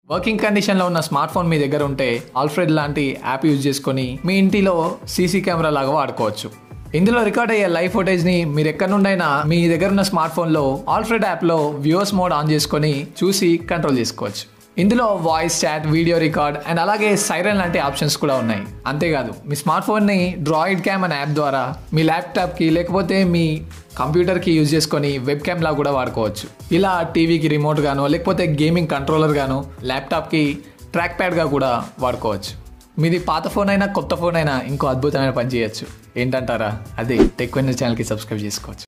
working కండిషన్లో ఉన్న smart phone మీ దగ్గర ఉంటే ఆల్ఫ్రెడ్ లాంటి యాప్ యూజ్ చేసుకొని మీ ఇంటిలో సీసీ కెమెరా లాగా వాడుకోవచ్చు ఇందులో రికార్డ్ అయ్యే లైవ్ ఫుటేజ్ని మీరు ఎక్కడి నుండైనా మీ దగ్గర ఉన్న స్మార్ట్ ఫోన్లో ఆల్ఫ్రెడ్ యాప్లో వ్యూవర్స్ మోడ్ ఆన్ చేసుకొని చూసి కంట్రోల్ చేసుకోవచ్చు ఇందులో voice chat video record and అలాగే సైరన్ లాంటి ఆప్షన్స్ కూడా ఉన్నాయి అంతేకాదు మీ స్మార్ట్ ఫోన్ని డ్రాయిడ్ క్యామ్ అనే యాప్ ద్వారా మీ ల్యాప్టాప్కి లేకపోతే మీ కంప్యూటర్కి యూజ్ చేసుకొని వెబ్ క్యామ్ లా కూడా వాడుకోవచ్చు ఇలా టీవీకి రిమోట్ గాను లేకపోతే గేమింగ్ కంట్రోలర్ గాను ల్యాప్టాప్కి ట్రాక్ ప్యాడ్గా కూడా వాడుకోవచ్చు మీది పాత ఫోన్ అయినా కొత్త ఫోన్ అయినా ఇంకో అద్భుతమైన పని చేయొచ్చు ఏంటంటారా అదే టెక్ ఛానల్కి సబ్స్క్రైబ్ చేసుకోవచ్చు